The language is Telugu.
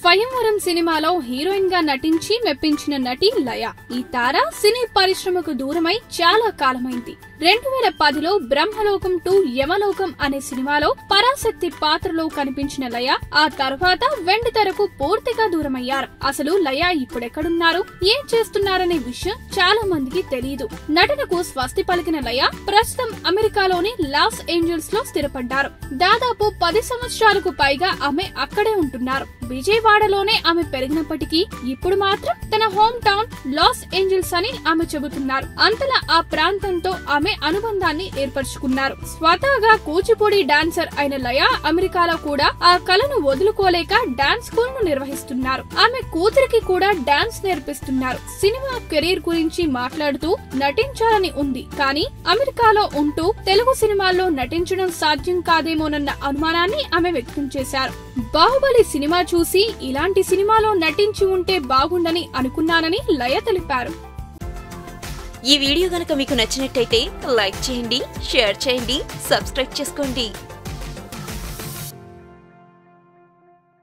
స్వయంవరం సినిమాలో హీరోయిన్ గా నటించి మెప్పించిన నటి లయ ఈ తార సినీ పరిశ్రమకు దూరమై చాలా కాలమైంది రెండు వేల పదిలో బ్రహ్మలోకం టు యమలోకం అనే సినిమాలో పరాశక్తి పాత్రలో కనిపించిన లయ ఆ తర్వాత వెండి తెరకు పూర్తిగా దూరమయ్యారు అసలు లయ ఇప్పుడెక్కడున్నారు ఏం చేస్తున్నారనే విషయం చాలా మందికి తెలియదు నటనకు స్వస్తి పలికిన లయ ప్రస్తుతం అమెరికాలోని లాస్ ఏంజల్స్ లో స్థిరపడ్డారు దాదాపు పది సంవత్సరాలకు పైగా ఆమె అక్కడే ఉంటున్నారు విజయవాడలోనే ఆమె పెరిగినప్పటికీ ఇప్పుడు మాత్రం తన హోమ్ టౌన్ లాస్ ఏంజల్స్ అని ఆమె చెబుతున్నారు అంతలా ఆ ప్రాంతంతో ఆమె అనుబంధాన్ని ఏర్పరచుకున్నారు స్వతహాగా కూచిపూడి డాన్సర్ అయిన లయ అమెరికాలో కూడా ఆ కళను వదులుకోలేక డాన్స్ స్కూల్ ను నిర్వహిస్తున్నారు ఆమె కూతురికి కూడా డాన్స్ నేర్పిస్తున్నారు సినిమా కెరీర్ గురించి మాట్లాడుతూ నటించాలని ఉంది కానీ అమెరికాలో ఉంటూ తెలుగు సినిమాల్లో నటించడం సాధ్యం కాదేమోనన్న అనుమానాన్ని ఆమె వ్యక్తం చేశారు బాహుబలి సినిమా చూసి ఇలాంటి సినిమాలో నటించి ఉంటే బాగుండని అనుకున్నానని లయ తెలిపారు ఈ వీడియో గనక మీకు నచ్చినట్టయితే లైక్ చేయండి షేర్ చేయండి సబ్స్క్రైబ్ చేసుకోండి